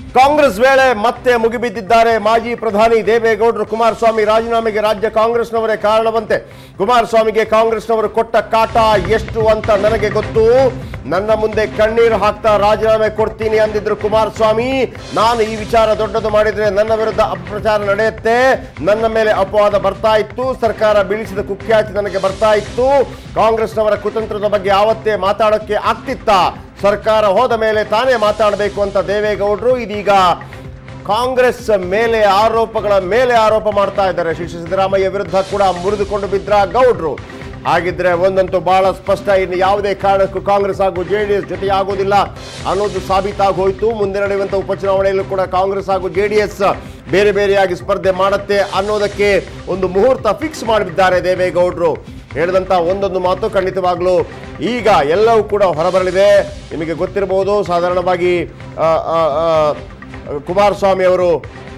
ಕಾಂಗ್ರೆಸ್ ವೇಳೆ ಮತ್ತೆ ಮುಗಿಬಿದ್ದಿದ್ದಾರೆ ಮಾಜಿ ಪ್ರಧಾನಿ ದೇವೇಗೌಡರು ಕುಮಾರಸ್ವಾಮಿ ರಾಜೀನಾಮೆಗೆ ರಾಜ್ಯ ಕಾಂಗ್ರೆಸ್ನವರೇ ಕಾರಣವಂತೆ ಕುಮಾರಸ್ವಾಮಿಗೆ ಕಾಂಗ್ರೆಸ್ನವರು ಕೊಟ್ಟ ಕಾಟ ಎಷ್ಟು ಅಂತ ನನಗೆ ಗೊತ್ತು ನನ್ನ ಮುಂದೆ ಕಣ್ಣೀರು ಹಾಕ್ತಾ ರಾಜೀನಾಮೆ ಕೊಡ್ತೀನಿ ಅಂದಿದ್ರು ಕುಮಾರಸ್ವಾಮಿ ನಾನು ಈ ವಿಚಾರ ದೊಡ್ಡದು ಮಾಡಿದ್ರೆ ನನ್ನ ವಿರುದ್ಧ ಅಪಪ್ರಚಾರ ನಡೆಯುತ್ತೆ ನನ್ನ ಮೇಲೆ ಅಪವಾದ ಬರ್ತಾ ಇತ್ತು ಸರ್ಕಾರ ಬೀಳಿಸಿದ ಕುಖ್ಯಾತಿ ನನಗೆ ಬರ್ತಾ ಇತ್ತು ಕಾಂಗ್ರೆಸ್ನವರ ಕುತಂತ್ರದ ಬಗ್ಗೆ ಯಾವತ್ತೇ ಮಾತಾಡೋಕ್ಕೆ ಆಗ್ತಿತ್ತಾ ಸರ್ಕಾರ ಹೋದ ಮೇಲೆ ತಾನೇ ಮಾತಾಡಬೇಕು ಅಂತ ದೇವೇಗೌಡರು ಇದೀಗ ಕಾಂಗ್ರೆಸ್ ಮೇಲೆ ಆರೋಪಗಳ ಮೇಲೆ ಆರೋಪ ಮಾಡ್ತಾ ಇದ್ದಾರೆ ಶ್ರೀ ಸಿದ್ದರಾಮಯ್ಯ ವಿರುದ್ಧ ಕೂಡ ಮುರಿದುಕೊಂಡು ಬಿದ್ರ ಗೌಡ್ರು ಹಾಗಿದ್ರೆ ಒಂದಂತೂ ಬಹಳ ಸ್ಪಷ್ಟ ಇನ್ನು ಯಾವುದೇ ಕಾರಣಕ್ಕೂ ಕಾಂಗ್ರೆಸ್ ಹಾಗೂ ಜೆ ಡಿ ಎಸ್ ಜೊತೆಯಾಗುವುದಿಲ್ಲ ಅನ್ನೋದು ಸಾಬೀತಾಗಿ ಹೋಯಿತು ಮುಂದೆ ನಡೆಯುವಂಥ ಉಪಚುನಾವಣೆಯಲ್ಲೂ ಕೂಡ ಕಾಂಗ್ರೆಸ್ ಹಾಗೂ ಜೆ ಡಿ ಎಸ್ ಬೇರೆ ಬೇರೆಯಾಗಿ ಸ್ಪರ್ಧೆ ಮಾಡುತ್ತೆ ಅನ್ನೋದಕ್ಕೆ ಒಂದು ಮುಹೂರ್ತ ಫಿಕ್ಸ್ ಮಾಡಿದ್ದಾರೆ ದೇವೇಗೌಡರು ಹೇಳಿದಂಥ ಒಂದೊಂದು ಮಾತು ಖಂಡಿತವಾಗ್ಲೂ ಈಗ ಎಲ್ಲವೂ ಕೂಡ ಹೊರಬರಲಿದೆ ನಿಮಗೆ ಗೊತ್ತಿರಬಹುದು ಸಾಧಾರಣವಾಗಿ ಆ, ಆ, ಆ, ಕುಮಾರಸ್ವಾಮಿ ಅವರು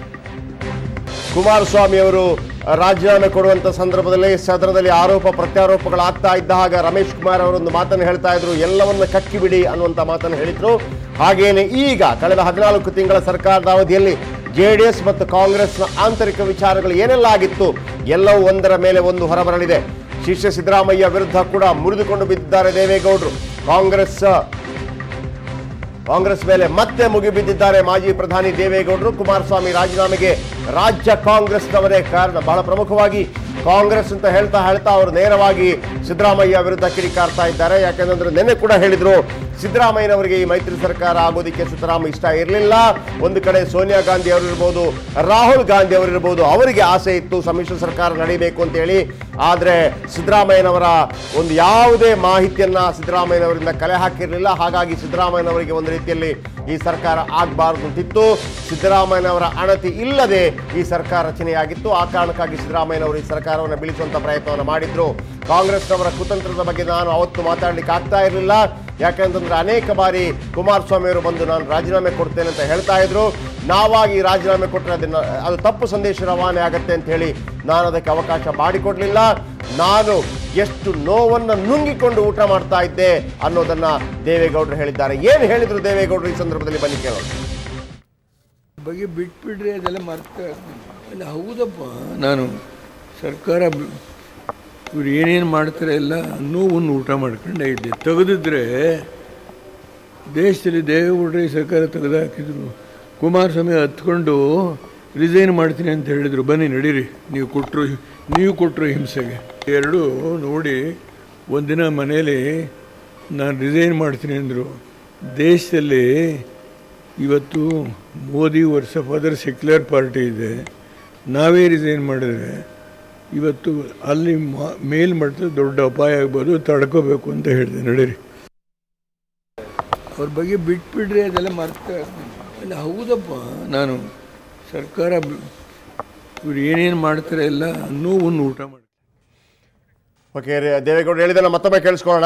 ಕುಮಾರಸ್ವಾಮಿ ಅವರು ರಾಜೀನಾಮೆ ಕೊಡುವಂತ ಸಂದರ್ಭದಲ್ಲಿ ಸದನದಲ್ಲಿ ಆರೋಪ ಪ್ರತ್ಯಾರೋಪಗಳಾಗ್ತಾ ಇದ್ದ ಹಾಗೆ ರಮೇಶ್ ಕುಮಾರ್ ಅವರೊಂದು ಮಾತನ್ನು ಹೇಳ್ತಾ ಇದ್ರು ಎಲ್ಲವನ್ನ ಕಕ್ಕಿ ಬಿಡಿ ಅನ್ನುವಂತ ಮಾತನ್ನು ಹೇಳಿದ್ರು ಹಾಗೇನೆ ಈಗ ಕಳೆದ ಹದಿನಾಲ್ಕು ತಿಂಗಳ ಸರ್ಕಾರದ ಅವಧಿಯಲ್ಲಿ ಜೆಡಿಎಸ್ ಮತ್ತು ಕಾಂಗ್ರೆಸ್ನ ಆಂತರಿಕ ವಿಚಾರಗಳು ಏನೆಲ್ಲ ಆಗಿತ್ತು ಎಲ್ಲವೂ ಒಂದರ ಮೇಲೆ ಒಂದು ಹೊರಬರಲಿದೆ ಶಿಷ್ಯ ಸಿದ್ದರಾಮಯ್ಯ ವಿರುದ್ಧ ಕೂಡ ಮುರಿದುಕೊಂಡು ಬಿದ್ದಿದ್ದಾರೆ ದೇವೇಗೌಡರು ಕಾಂಗ್ರೆಸ್ ಕಾಂಗ್ರೆಸ್ ಮೇಲೆ ಮತ್ತೆ ಮುಗಿಬಿದ್ದಿದ್ದಾರೆ ಮಾಜಿ ಪ್ರಧಾನಿ ದೇವೇಗೌಡರು ಕುಮಾರಸ್ವಾಮಿ ರಾಜೀನಾಮೆಗೆ ರಾಜ್ಯ ಕಾಂಗ್ರೆಸ್ನವರೇ ಕಾರಣ ಬಹಳ ಪ್ರಮುಖವಾಗಿ ಕಾಂಗ್ರೆಸ್ ಅಂತ ಹೇಳ್ತಾ ಹೇಳ್ತಾ ಅವರು ನೇರವಾಗಿ ಸಿದ್ದರಾಮಯ್ಯ ವಿರುದ್ಧ ಕಿಡಿಕಾರ್ತಾ ಇದ್ದಾರೆ ಯಾಕಂದ್ರೆ ನಿನ್ನೆ ಕೂಡ ಹೇಳಿದ್ರು ಸಿದ್ದರಾಮಯ್ಯನವರಿಗೆ ಈ ಮೈತ್ರಿ ಸರ್ಕಾರ ಆಗೋದಕ್ಕೆ ಸುತರಾಮ ಇಷ್ಟ ಇರಲಿಲ್ಲ ಒಂದು ಕಡೆ ಸೋನಿಯಾ ಗಾಂಧಿ ಅವರು ಇರ್ಬೋದು ರಾಹುಲ್ ಗಾಂಧಿ ಅವರು ಇರ್ಬೋದು ಅವರಿಗೆ ಆಸೆ ಇತ್ತು ಸಮ್ಮಿಶ್ರ ಸರ್ಕಾರ ನಡೀಬೇಕು ಅಂತ ಹೇಳಿ ಆದರೆ ಸಿದ್ದರಾಮಯ್ಯನವರ ಒಂದು ಯಾವುದೇ ಮಾಹಿತಿಯನ್ನ ಸಿದ್ದರಾಮಯ್ಯನವರಿಂದ ಕಲೆ ಹಾಕಿರಲಿಲ್ಲ ಹಾಗಾಗಿ ಸಿದ್ದರಾಮಯ್ಯನವರಿಗೆ ಒಂದು ರೀತಿಯಲ್ಲಿ ಈ ಸರ್ಕಾರ ಆಗಬಾರ್ದು ಅಂತಿತ್ತು ಸಿದ್ದರಾಮಯ್ಯನವರ ಅಣತಿ ಇಲ್ಲದೆ ಈ ಸರ್ಕಾರ ರಚನೆಯಾಗಿತ್ತು ಆ ಕಾರಣಕ್ಕಾಗಿ ಸಿದ್ದರಾಮಯ್ಯನವರು ಈ ಸರ್ಕಾರವನ್ನು ಬೀಳಿಸುವಂತ ಪ್ರಯತ್ನವನ್ನು ಮಾಡಿದ್ರು ಕಾಂಗ್ರೆಸ್ನವರ ಕುತಂತ್ರದ ಬಗ್ಗೆ ನಾನು ಅವತ್ತು ಮಾತಾಡ್ಲಿಕ್ಕೆ ಆಗ್ತಾ ಇರಲಿಲ್ಲ ಯಾಕಂತಂದ್ರೆ ಅನೇಕ ಬಾರಿ ಕುಮಾರಸ್ವಾಮಿ ಅವರು ಬಂದು ನಾನು ರಾಜೀನಾಮೆ ಕೊಡ್ತೇನೆ ಅಂತ ಹೇಳ್ತಾ ಇದ್ರು ನಾವಾಗಿ ರಾಜೀನಾಮೆ ಕೊಟ್ಟರೆ ಅದನ್ನ ಅದು ತಪ್ಪು ಸಂದೇಶ ರವಾನೆ ಆಗತ್ತೆ ಅಂತ ಹೇಳಿ ನಾನು ಅದಕ್ಕೆ ಅವಕಾಶ ಮಾಡಿಕೊಡ್ಲಿಲ್ಲ ನಾನು ಎಷ್ಟು ನೋವನ್ನು ನುಂಗಿಕೊಂಡು ಊಟ ಮಾಡ್ತಾ ಇದ್ದೆ ಅನ್ನೋದನ್ನ ದೇವೇಗೌಡರು ಹೇಳಿದ್ದಾರೆ ಏನು ಹೇಳಿದ್ರು ದೇವೇಗೌಡರು ಈ ಸಂದರ್ಭದಲ್ಲಿ ಬನ್ನಿ ಕೇಳೋಣ ಬಗ್ಗೆ ಬಿಟ್ಬಿಡ್ರಿ ಅದೆಲ್ಲ ಮರ್ತ ಅಲ್ಲ ಹೌದಪ್ಪ ನಾನು ಸರ್ಕಾರ ಬಿ- ಇವ್ರು ಏನೇನು ಮಾಡ್ತಾರೆ ಎಲ್ಲ ನೋವನ್ನು ಊಟ ಮಾಡ್ಕೊಂಡೇ ಇದ್ದೆ ತೆಗೆದಿದ್ರೆ ದೇಶದಲ್ಲಿ ದೇವೇಗೌಡರು ಈ ಸರ್ಕಾರ ತೆಗೆದು ಹಾಕಿದ್ರು ಕುಮಾರಸ್ವಾಮಿ ಹತ್ಕೊಂಡು ರಿಸೈನ್ ಮಾಡ್ತೀನಿ ಅಂತ ಹೇಳಿದರು ಬನ್ನಿ ನಡೀರಿ ನೀವು ಕೊಟ್ಟರು ನೀವು ಕೊಟ್ಟರು ಹಿಂಸೆಗೆ ಎರಡು ನೋಡಿ ಒಂದಿನ ಮನೇಲಿ ನಾನು ರಿಸೈನ್ ಮಾಡ್ತೀನಿ ಅಂದರು ದೇಶದಲ್ಲಿ ಇವತ್ತು ಮೋದಿ ವರ್ಷ ಫಾದರ್ ಸೆಕ್ಯುಲರ್ ಪಾರ್ಟಿ ಇದೆ ನಾವೇ ರಿಸೈನ್ ಮಾಡಿದ್ರೆ ಇವತ್ತು ಅಲ್ಲಿ ಮಾ- ಮೇಲ್ ಮಾಡಿದ್ರೆ ದೊಡ್ಡ ಅಪಾಯ ಆಗ್ಬೋದು ತಡ್ಕೋಬೇಕು ಅಂತ ಹೇಳಿದೆ ನಡೀರಿ ಅವ್ರ ಬಗ್ಗೆ ಬಿಟ್ಬಿಡ್ರಿ ಅದೆಲ್ಲ ಮರ್ತ ಅಲ್ಲ ಹೌದಪ್ಪ ನಾನು ಸರ್ಕಾರ ಬಿ- ಇವ್ರು ಏನೇನು ಮಾಡ್ತಾರೆ ಎಲ್ಲ ನೋವನ್ನು ಊಟ ಮಾಡಿ ಓಕೆ ದೇವೇಗೌಡರು ಹೇಳಿದ್ದನ್ನ ಮತ್ತೊಮ್ಮೆ ಕೇಳಿಸ್ಕೊಳ್ಳೋಣ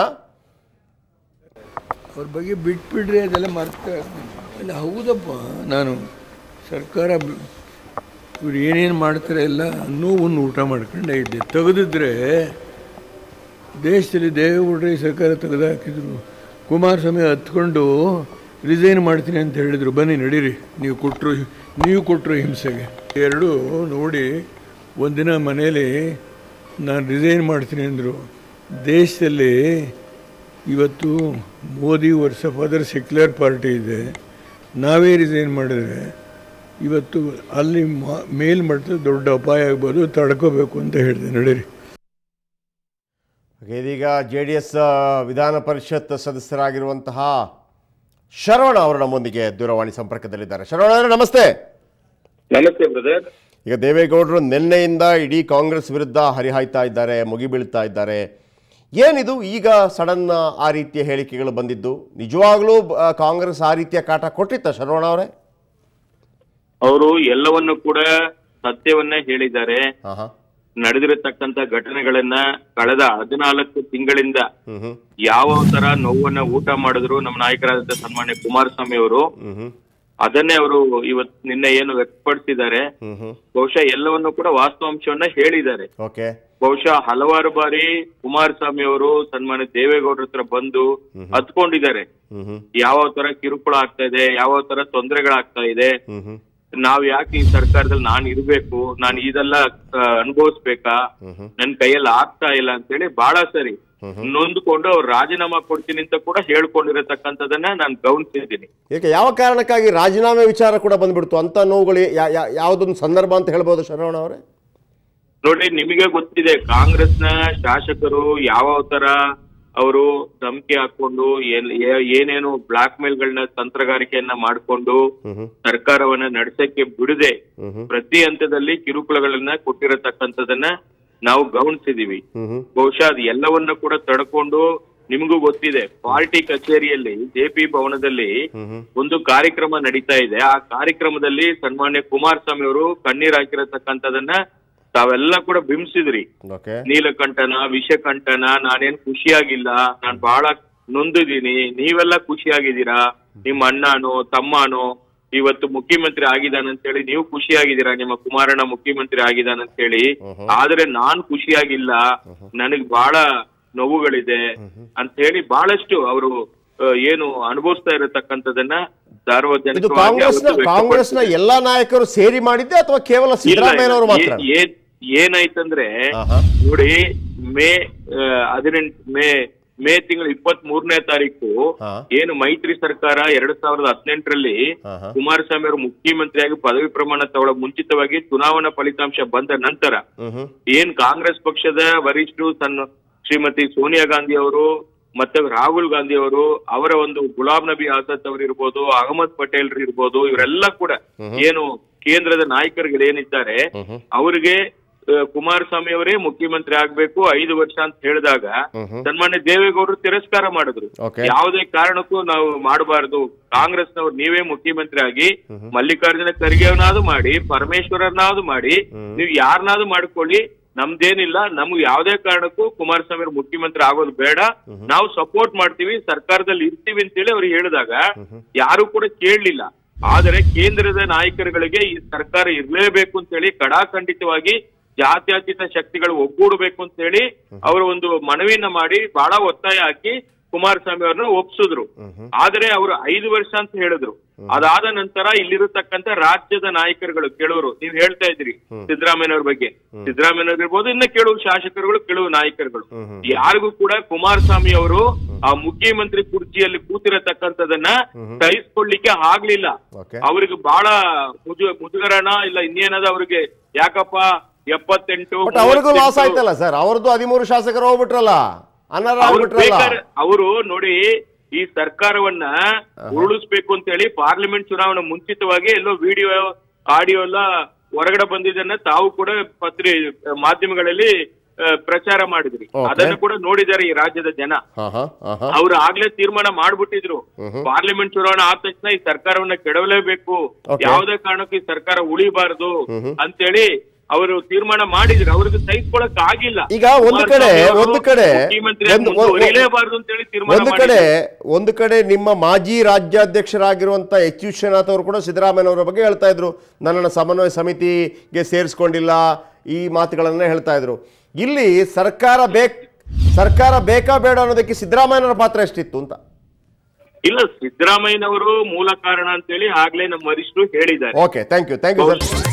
ಅವ್ರ ಬಗ್ಗೆ ಬಿಟ್ಬಿಡ್ರಿ ಅದೆಲ್ಲ ಮರ್ತ ಅಲ್ಲ ಹೌದಪ್ಪ ನಾನು ಸರ್ಕಾರ ಬಿ- ಇವ್ರು ಏನೇನು ಮಾಡ್ತಾರೆ ಎಲ್ಲ ನೋವನ್ನು ಊಟ ಮಾಡ್ಕೊಂಡೇ ಇದ್ದೆ ತೆಗೆದಿದ್ರೆ ದೇಶದಲ್ಲಿ ದೇವೇಗೌಡರು ಈ ಸರ್ಕಾರ ತೆಗೆದು ಹಾಕಿದ್ರು ಕುಮಾರಸ್ವಾಮಿ ಹತ್ಕೊಂಡು ರಿಸೈನ್ ಮಾಡ್ತೀನಿ ಅಂತ ಹೇಳಿದರು ಬನ್ನಿ ನಡೀರಿ ನೀವು ಕೊಟ್ಟರು ನೀವು ಕೊಟ್ಟರು ಹಿಂಸೆಗೆ ಎರಡು ನೋಡಿ ಒಂದಿನ ಮನೇಲಿ ನಾನು ರಿಸೈನ್ ಮಾಡ್ತೀನಿ ಅಂದರು ದೇಶದಲ್ಲಿ ಇವತ್ತು ಮೋದಿ ವರ್ಷ ಫಾದರ್ ಸೆಕ್ಯುಲರ್ ಪಾರ್ಟಿ ಇದೆ ನಾವೇ ರಿಸೈನ್ ಮಾಡಿದ್ರೆ ಇವತ್ತು ಅಲ್ಲಿ ಮಾ- ಮೇಲ್ ಮಾಡಿದ್ರೆ ದೊಡ್ಡ ಅಪಾಯ ಆಗ್ಬೋದು ತಡ್ಕೋಬೇಕು ಅಂತ ಹೇಳಿದೆ ನಡೀರಿ Okay, ಇದೀಗ ಜೆ ಡಿ ಎಸ್ ವಿಧಾನ ಪರಿಷತ್ ಸದಸ್ಯರಾಗಿರುವಂತಹ ಶರವಣ ಅವರು ನಮ್ಮೊಂದಿಗೆ ದೂರವಾಣಿ ಸಂಪರ್ಕದಲ್ಲಿದ್ದಾರೆ ಶರವಣ ಅವರೇ ನಮಸ್ತೆ ನಮಸ್ತೆ ಬ್ರದರ್ ಈಗ ದೇವೇಗೌಡರು ನಿನ್ನೆಯಿಂದ ಇಡೀ ಕಾಂಗ್ರೆಸ್ ವಿರುದ್ಧ ಹರಿಹಾಯ್ತಾ ಇದ್ದಾರೆ ಮುಗಿಬೀಳ್ತಾ ಇದ್ದಾರೆ ಏನಿದು ಈಗ ಸಡನ್ ಆ ರೀತಿಯ ಹೇಳಿಕೆಗಳು ಬಂದಿದ್ದು ನಿಜವಾಗ್ಲೂ ಆ, ಕಾಂಗ್ರೆಸ್ ಆ ರೀತಿಯ ಕಾಟ ಕೊಟ್ಟಿತ್ತ ಶರವಣ ಅವರೇ ಅವರು ಎಲ್ಲವನ್ನು ಕೂಡ ಸತ್ಯವನ್ನೇ ಹೇಳಿದ್ದಾರೆ ಹಾ ಹಾ ನಡೆದಿರತಕ್ಕಂತ ಘಟನೆಗಳನ್ನ ಕಳೆದ ಹದಿನಾಲ್ಕು ತಿಂಗಳಿಂದ ಹ್ಮ್ ಹ್ಮ್ ಯಾವ ತರ ನೋವನ್ನ ಊಟ ಮಾಡಿದ್ರು ನಮ್ಮ ನಾಯಕರಾದಂತ ಸನ್ಮಾನ್ಯ ಕುಮಾರಸ್ವಾಮಿ ಅವರು ಹ್ಮ್ ಹ್ಮ್ ಅದನ್ನೇ ಅವರು ಇವತ್ ನಿನ್ನೆ ಏನು ವ್ಯಕ್ತಪಡಿಸಿದ್ದಾರೆ ಹ್ಮ್ ಹ್ಮ್ ಬಹುಶಃ ಎಲ್ಲವನ್ನು ಕೂಡ ವಾಸ್ತವಾಂಶವನ್ನ ಹೇಳಿದ್ದಾರೆ ಓಕೆ ಬಹುಶಃ ಹಲವಾರು ಬಾರಿ ಕುಮಾರಸ್ವಾಮಿ ಅವರು ಸನ್ಮಾನ್ಯ ದೇವೇಗೌಡರ ಹತ್ರ ಬಂದು ಹತ್ಕೊಂಡಿದ್ದಾರೆ ಹ್ಮ್ ಹ್ಮ್ ಯಾವ ತರ ಕಿರುಕುಳ ಆಗ್ತಾ ಇದೆ ಯಾವ ತರ ತೊಂದರೆಗಳಾಗ್ತಾ ಇದೆ ಹ್ಮ್ ಹ್ಮ್ ನಾವ್ ಯಾಕೆ ಈ ಸರ್ಕಾರದಲ್ಲಿ ನಾನ್ ಇರ್ಬೇಕು ನಾನ್ ಇದೆಲ್ಲ ಆ, ಅನುಭವಿಸ್ಬೇಕಾ ನನ್ ಕೈಯಲ್ಲಿ ಆಗ್ತಾ ಇಲ್ಲ ಅಂತೇಳಿ ಬಹಳ ಸರಿ ನೊಂದ್ಕೊಂಡು ಅವ್ರು ರಾಜೀನಾಮಾ ಕೊಡ್ತೀನಿ ಅಂತ ಕೂಡ ಹೇಳ್ಕೊಂಡಿರತಕ್ಕಂಥದನ್ನ ನಾನು ಗಮನಿಸಿದ್ದೀನಿ ಏಕೆ ಯಾವ ಕಾರಣಕ್ಕಾಗಿ ರಾಜೀನಾಮೆ ವಿಚಾರ ಕೂಡ ಬಂದ್ಬಿಡ್ತು ಅಂತ ನೋವುಗಳು ಯಾ- ಯಾ- ಯಾವುದೊಂದು ಸಂದರ್ಭ ಅಂತ ಹೇಳ್ಬೋದು ಶರವಣ ಅವರೇ ನೋಡಿ ನಿಮಗೆ ಗೊತ್ತಿದೆ ಕಾಂಗ್ರೆಸ್ನ ಶಾಸಕರು ಯಾವ ತರ ಅವರು ಧಮಕಿ ಹಾಕೊಂಡು ಏನ್- ಏ- ಏನೇನು ಬ್ಲಾಕ್ ಮೇಲ್ಗಳನ್ನ ತಂತ್ರಗಾರಿಕೆಯನ್ನ ಮಾಡಿಕೊಂಡು ಸರ್ಕಾರವನ್ನ ನಡೆಸಕ್ಕೆ ಬಿಡದೆ ಪ್ರತಿ ಹಂತದಲ್ಲಿ ಕಿರುಕುಳಗಳನ್ನ ಕೊಟ್ಟಿರತಕ್ಕಂಥದನ್ನ ನಾವು ಗಮನಿಸಿದೀವಿ ಹ್ಮ್ ಹ್ಮ್ ಬಹುಶಃ ಅದು ಎಲ್ಲವನ್ನ ಕೂಡ ತಡ್ಕೊಂಡು ನಿಮಗೂ ಗೊತ್ತಿದೆ ಪಾರ್ಟಿ ಕಚೇರಿಯಲ್ಲಿ ಜೆಪಿ ಭವನದಲ್ಲಿ ಒಂದು ಕಾರ್ಯಕ್ರಮ ನಡೀತಾ ಇದೆ ಆ ಕಾರ್ಯಕ್ರಮದಲ್ಲಿ ಸನ್ಮಾನ್ಯ ಕುಮಾರಸ್ವಾಮಿ ಅವರು ಕಣ್ಣೀರ್ ಹಾಕಿರತಕ್ಕಂಥದನ್ನ ತಾವೆಲ್ಲ ಕೂಡ ಬಿಂಬಿಸಿದ್ರಿ ಓಕೆ ನೀಲಕಂಠನ ವಿಷಕಂಠನ ನಾನೇನ್ ಖುಷಿಯಾಗಿಲ್ಲ ನಾನ್ ಬಹಳ ನೊಂದಿದ್ದೀನಿ ನೀವೆಲ್ಲ ಖುಷಿಯಾಗಿದ್ದೀರಾ ನಿಮ್ಮ ಅಣ್ಣನೋ ತಮ್ಮನೋ ಇವತ್ತು ಮುಖ್ಯಮಂತ್ರಿ ಆಗಿದ್ದಾನಂತೇಳಿ ನೀವು ಖುಷಿಯಾಗಿದ್ದೀರಾ ನಿಮ್ಮ ಕುಮಾರಣ್ಣ ಮುಖ್ಯಮಂತ್ರಿ ಆಗಿದ್ದಾನಂತೇಳಿ ಆದ್ರೆ ನಾನ್ ಖುಷಿಯಾಗಿಲ್ಲ ನನಗ್ ಬಹಳ ನೋವುಗಳಿದೆ ಅಂತ ಹೇಳಿ ಬಹಳಷ್ಟು ಅವರು ಏನು ಅನುಭವಿಸ್ತಾ ಇರತಕ್ಕಂಥದನ್ನ ಇದು ಸಾರ್ವಜನಿಕವಾಗಿ ಕಾಂಗ್ರೆಸ್ನ ಅವತ್ತು ಕಾಂಗ್ರೆಸ್ನ ಎಲ್ಲಾ ನಾಯಕರು ಸೇರಿ ಮಾಡಿದ್ದೆ ಅಥವಾ ಕೇವಲ ಇಲ್ಲ, ಸಿದ್ದರಾಮಯ್ಯನವರು ಮಾತ್ರ ಏ- ಏನ್- ಏನಾಯ್ತಂದ್ರೆ ಆಹಾ. ನೋಡಿ ಮೇ ಹದಿನೆಂಟು ಮೇ ಮೇ ತಿಂಗಳ ಇಪ್ಪತ್ತ್ ಮೂರನೇ ತಾರೀಕು ಹಾ. ಏನು ಮೈತ್ರಿ ಸರ್ಕಾರ ಎರಡ್ ಸಾವಿರದ ಹದಿನೆಂಟರಲ್ಲಿ ಆಹಾ. ಕುಮಾರಸ್ವಾಮಿ ಅವರು ಮುಖ್ಯಮಂತ್ರಿಯಾಗಿ ಪದವಿ ಪ್ರಮಾಣ ತಗೊಳ್ಳೋ ಮುಂಚಿತವಾಗಿ ಚುನಾವಣಾ ಫಲಿತಾಂಶ ಬಂದ ನಂತರ ಹ್ಮ್ ಹ್ಮ್ ಏನ್ ಕಾಂಗ್ರೆಸ್ ಪಕ್ಷದ ವರಿಷ್ಠರು ತನ್ನ ಶ್ರೀಮತಿ ಸೋನಿಯಾ ಗಾಂಧಿ ಅವರು ಮತ್ತೆ ರಾಹುಲ್ ಗಾಂಧಿ ಅವರು ಅವರ ಒಂದು ಗುಲಾಂ ನಬಿ ಆಜಾದ್ ಅವರು ಇರ್ಬೋದು ಅಹಮದ್ ಪಟೇಲ್ ಇರ್ಬೋದು ಇವರೆಲ್ಲ ಕೂಡ ಏನು ಕೇಂದ್ರದ ನಾಯಕರುಗಳು ಏನಿದ್ದಾರೆ ಅವರಿಗೆ ಆ, ಕುಮಾರಸ್ವಾಮಿ ಅವರೇ ಮುಖ್ಯಮಂತ್ರಿ ಆಗ್ಬೇಕು ಐದು ವರ್ಷ ಅಂತ ಹೇಳಿದಾಗ ಸನ್ಮಾನ್ಯ ದೇವೇಗೌಡರು ತಿರಸ್ಕಾರ ಮಾಡಿದ್ರು Okay. ಯಾವುದೇ ಕಾರಣಕ್ಕೂ ನಾವು ಮಾಡಬಾರದು ಕಾಂಗ್ರೆಸ್ನವ್ರು ನೀವೇ ಮುಖ್ಯಮಂತ್ರಿ ಆಗಿ ಮಲ್ಲಿಕಾರ್ಜುನ ಖರ್ಗೆವನ್ನಾದ್ರು ಮಾಡಿ ಪರಮೇಶ್ವರನ್ನಾದ್ರು ಮಾಡಿ ನೀವು ಯಾರನ್ನಾದ್ರು ಮಾಡ್ಕೊಳ್ಳಿ ನಮ್ದೇನಿಲ್ಲ ನಮ್ಗೆ ಯಾವುದೇ ಕಾರಣಕ್ಕೂ ಕುಮಾರಸ್ವಾಮಿ ಅವರು ಮುಖ್ಯಮಂತ್ರಿ ಆಗೋದು ಬೇಡ ನಾವು ಸಪೋರ್ಟ್ ಮಾಡ್ತೀವಿ ಸರ್ಕಾರದಲ್ಲಿ ಇರ್ತೀವಿ ಅಂತೇಳಿ ಅವ್ರು ಹೇಳಿದಾಗ ಯಾರು ಕೂಡ ಕೇಳಲಿಲ್ಲ ಆದರೆ ಕೇಂದ್ರದ ನಾಯಕರುಗಳಿಗೆ ಈ ಸರ್ಕಾರ ಇರ್ಲೇಬೇಕು ಅಂತೇಳಿ ಕಡಾಖಂಡಿತವಾಗಿ ಜಾತ್ಯತೀತ ಶಕ್ತಿಗಳು ಒಗ್ಗೂಡಬೇಕು ಅಂತ ಹೇಳಿ ಅವರು ಒಂದು ಮನವಿಯನ್ನ ಮಾಡಿ ಬಹಳ ಒತ್ತಾಯ ಹಾಕಿ ಕುಮಾರಸ್ವಾಮಿ ಅವ್ರನ್ನ ಒಪ್ಸಿದ್ರು ಆದರೆ ಅವರು ಐದು ವರ್ಷ ಅಂತ ಹೇಳಿದ್ರು ಅದಾದ ನಂತರ ಇಲ್ಲಿರತಕ್ಕಂತ ರಾಜ್ಯದ ನಾಯಕರುಗಳು ಕೆಲವರು ನೀವು ಹೇಳ್ತಾ ಇದ್ರಿ ಸಿದ್ದರಾಮಯ್ಯನವ್ರ ಬಗ್ಗೆ ಸಿದ್ದರಾಮಯ್ಯನವ್ರು ಇರ್ಬೋದು ಇನ್ನ ಕೆಲವು ಶಾಸಕರುಗಳು ಕೆಲವು ನಾಯಕರುಗಳು ಯಾರಿಗೂ ಕೂಡ ಕುಮಾರಸ್ವಾಮಿ ಅವರು ಆ ಮುಖ್ಯಮಂತ್ರಿ ಕುರ್ಚಿಯಲ್ಲಿ ಕೂತಿರತಕ್ಕಂಥದನ್ನ ಸಹಿಸ್ಕೊಳ್ಳಿಕ್ಕೆ ಆಗ್ಲಿಲ್ಲ Okay. ಅವ್ರಿಗೆ ಬಹಳ ಮುಜು ಮುಜುಗರಣ ಇಲ್ಲ ಇನ್ನೇನದ ಅವ್ರಿಗೆ ಯಾಕಪ್ಪ ಎಪ್ಪತ್ತೆಂಟು ಬಟ್ ಅವ್ರಿಗೂ ಲಾಸ್ ಮೂವತ್ತೆಂಟು ಆಯ್ತಲ್ಲ ಸರ್ ಅವ್ರದ್ದು ಹದಿಮೂರು ಶಾಸಕರು ಹೋಗ್ಬಿಟ್ರಲ್ಲ ಅನರ್ಹ ಅವ್ರು ಆಗ್ಬಿಟ್ರಲ್ಲ ಬೇಕಾದ್ರೆ ಅವರು ನೋಡಿ ಈ ಸರ್ಕಾರವನ್ನ ಉರುಳಿಸ್ಬೇಕು ಅಂತ ಹೇಳಿ ಪಾರ್ಲಿಮೆಂಟ್ ಚುನಾವಣೆ ಮುಂಚಿತವಾಗಿ ಎಲ್ಲೋ ವಿಡಿಯೋ ಆಡಿಯೋ ಎಲ್ಲ ಹೊರಗಡೆ ಬಂದಿದ್ದನ್ನ ತಾವು ಕೂಡ ಪತ್ರಿ ಮಾಧ್ಯಮಗಳಲ್ಲಿ ಆ, ಪ್ರಚಾರ ಮಾಡಿದ್ರಿ Okay. ಅದನ್ನ ಕೂಡ ನೋಡಿದ್ದಾರೆ ಈ ರಾಜ್ಯದ ಜನ ಹಾ ಹಾ ಹಾ ಹಾ ಅವ್ರು ಆಗ್ಲೇ ತೀರ್ಮಾನ ಮಾಡ್ಬಿಟ್ಟಿದ್ರು ಪಾರ್ಲಿಮೆಂಟ್ ಚುನಾವಣೆ ಆದ ತಕ್ಷಣ ಈ ಸರ್ಕಾರವನ್ನ ಕೆಡವಲೇಬೇಕು Okay. ಯಾವುದೇ ಕಾರಣಕ್ಕೂ ಈ ಸರ್ಕಾರ ಉಳಿಬಾರದು ಅಂತೇಳಿ ಅವರು ತೀರ್ಮಾನ ಮಾಡಿದ್ರು ಅವ್ರಿಗೆ ಸಹಿಸ್ಕೊಳಕ್ ಆಗಿಲ್ಲ ಈಗ ಒಂದು ಕಡೆ ಕುಮಾರಸ್ವಾಮಿ ಅವರು ಒಂದು ಕಡೆ ಮುಖ್ಯಮಂತ್ರಿ ಒಂದು- ಮುಂದುವರಿಲೇಬಾರದು ಅಂತೇಳಿ ತೀರ್ಮಾನ ಒಂದು ಕಡೆ ಮಾಡಿದ್ರು. ಒಂದು ಕಡೆ ನಿಮ್ಮ ಮಾಜಿ ರಾಜ್ಯಾಧ್ಯಕ್ಷರಾಗಿರುವಂತ ಎಚ್ ವಿಶ್ವನಾಥ್ ಅವರು ಕೂಡ ಸಿದ್ದರಾಮಯ್ಯನವರ ಬಗ್ಗೆ ಹೇಳ್ತಾ ಇದ್ರು ನನ್ನನ್ನು ಸಮನ್ವಯ ಸಮಿತಿಗೆ ಸೇರಿಸ್ಕೊಂಡಿಲ್ಲ ಈ ಮಾತುಗಳನ್ನೇ ಹೇಳ್ತಾ ಇದ್ರು ಇಲ್ಲಿ ಸರ್ಕಾರ ಬೇಕ್ ಸರ್ಕಾರ ಬೇಕಾ ಬೇಡ ಅನ್ನೋದಕ್ಕೆ ಸಿದ್ದರಾಮಯ್ಯನವರ ಪಾತ್ರ ಎಷ್ಟಿತ್ತು ಅಂತ ಇಲ್ಲ ಸಿದ್ದರಾಮಯ್ಯನವರು ಮೂಲ ಕಾರಣ ಅಂತೇಳಿ ಆಗ್ಲೇ ನಮ್ಮ ವರಿಷ್ಠರು ಹೇಳಿದ್ದಾರೆ okay thank you thank you sir